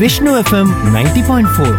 Vishnu FM ninety point four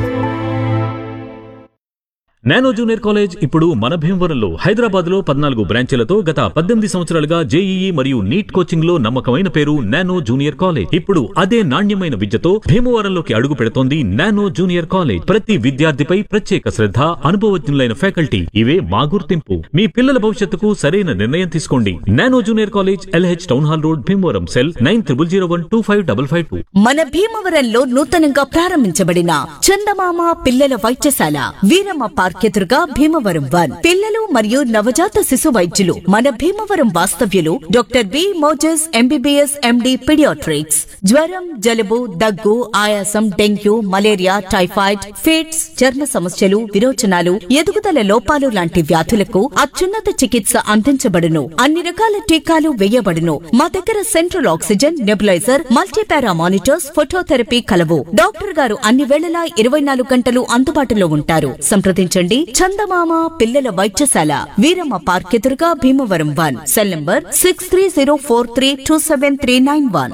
nano junior college ఇప్పుడు మన భీమవరంలో హైదరాబాద్ లో పద్నాలుగు బ్రాంచీలతో గత పద్దెనిమిది సంవత్సరాలుగా జేఈఈ మరియు నీట్ కోచింగ్ లో నమ్మకమైన పేరు నానో జూనియర్ కాలేజ్ ఇప్పుడు అదే నాణ్యమైన విద్యతో భీమవరంలోకి అడుగు పెడుతోంది నానో జూనియర్ కాలేజ్ ప్రతి విద్యార్థిపై ప్రత్యేక శ్రద్ధ అనుభవజ్ఞులైన ఫ్యాకల్టీ ఇవే మా గుర్తింపు మీ పిల్లల భవిష్యత్తుకు సరైన నిర్ణయం తీసుకోండి nano junior college LH town hall road Bhimavaram cell nine triple zero one two five double five two మన భీమవరంలో నూతనంగా ప్రారంభించబడిన చందమామ పిల్లల వైద్యశాల వీరమ్మ పార్క్ ఎదురుగా భీమవరం వన్ పిల్లలు మరియు నవజాత శిశు వైద్యులు మన భీమవరం వాస్తవ్యులు doctor B Moses MBBS MD paediatrics జ్వరం జలుబు దగ్గు ఆయాసం డెంగ్యూ మలేరియా టైఫాయిడ్ ఫిట్స్ చర్మ సమస్యలు విరోచనాలు ఎదుగుదల లోపాలు లాంటి వ్యాధులకు అత్యున్నత చికిత్స అందించబడును అన్ని రకాల టీకాలు వేయబడును మా దగ్గర central oxygen nebuliser multipara monitors phototherapy కలవు డాక్టర్ గారు అన్ని వేళలా ఇరవై నాలుగు గంటలు అందుబాటులో ఉంటారు సంప్రదించండి చందమామ పిల్లల వైద్యశాల వీరమ్మ పార్క్ ఎదురుగా Bhimavaram one cell number six three zero four three two seven three nine one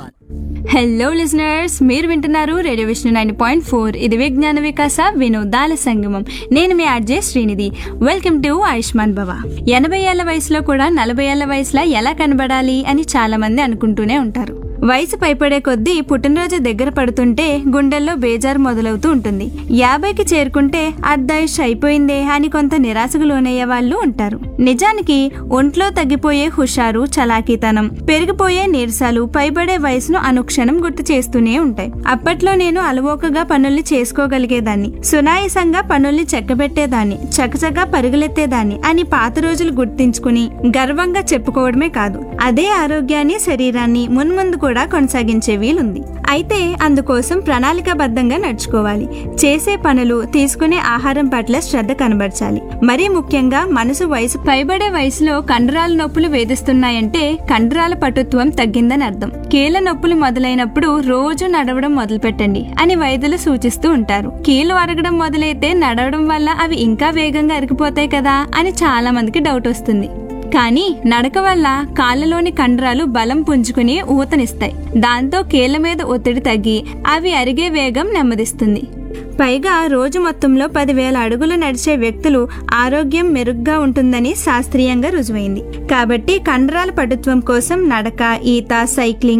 hello listeners మీరు వింటున్నారు radio Vishnu nine point four ఇది విజ్ఞాన వికాస వినోదాల సంగమం నేను మీ RJ Srinidhi welcome to Ayushman Bhava ఎనభై ఏళ్ల వయసులో కూడా నలభై ఏళ్ల వయసులో ఎలా కనబడాలి అని చాలా మంది అనుకుంటూనే ఉంటారు వయసు పైపడే కొద్దీ పుట్టినరోజు దగ్గర పడుతుంటే గుండెల్లో బేజారు మొదలవుతూ ఉంటుంది యాభైకి చేరుకుంటే అర్ధాయుష్ అయిపోయిందే అని కొంత నిరాశకు లోనయ్యే వాళ్ళు ఉంటారు నిజానికి ఒంట్లో తగ్గిపోయే హుషారు చలాకీతనం పెరిగిపోయే నీరసాలు పైబడే వయసును అనుక్షణం గుర్తు చేస్తూనే ఉంటాయి అప్పట్లో నేను అలవోకగా పనుల్ని చేసుకోగలిగేదాన్ని సునాయసంగా పనుల్ని చెక్కబెట్టేదాన్ని చకచకా పరుగులెత్తేదాన్ని అని పాత రోజులు గుర్తించుకుని గర్వంగా చెప్పుకోవడమే కాదు అదే ఆరోగ్యాన్ని శరీరాన్ని మున్ముందు కూడా కొనసాగించే వీలుంది అయితే అందుకోసం ప్రణాళికాబద్ధంగా నడుచుకోవాలి చేసే పనులు తీసుకునే ఆహారం పట్ల శ్రద్ధ కనబరచాలి మరీ ముఖ్యంగా మనసు వయసు పైబడే వయసులో కండరాల నొప్పులు వేధిస్తున్నాయంటే కండరాల పటుత్వం తగ్గిందని అర్థం కీళ్ళ నొప్పులు మొదలైనప్పుడు రోజు నడవడం మొదలుపెట్టండి అని వైద్యులు సూచిస్తూ ఉంటారు కీళ్ళు అరగడం మొదలైతే నడవడం వల్ల అవి ఇంకా వేగంగా అరిగిపోతాయి కదా అని చాలా మందికి డౌట్ వస్తుంది కానీ నడక వల్ల కాళ్ళలోని కండరాలు బలం పుంజుకుని ఊతనిస్తాయి దాంతో కీళ్ల మీద ఒత్తిడి తగ్గి అవి అరిగే వేగం నెమ్మదిస్తుంది పైగా రోజు మొత్తంలో పదివేల అడుగులు నడిచే వ్యక్తులు ఆరోగ్యం మెరుగ్గా ఉంటుందని శాస్త్రీయంగా రుజువైంది కాబట్టి కండరాల పటుత్వం కోసం నడక ఈత సైక్లింగ్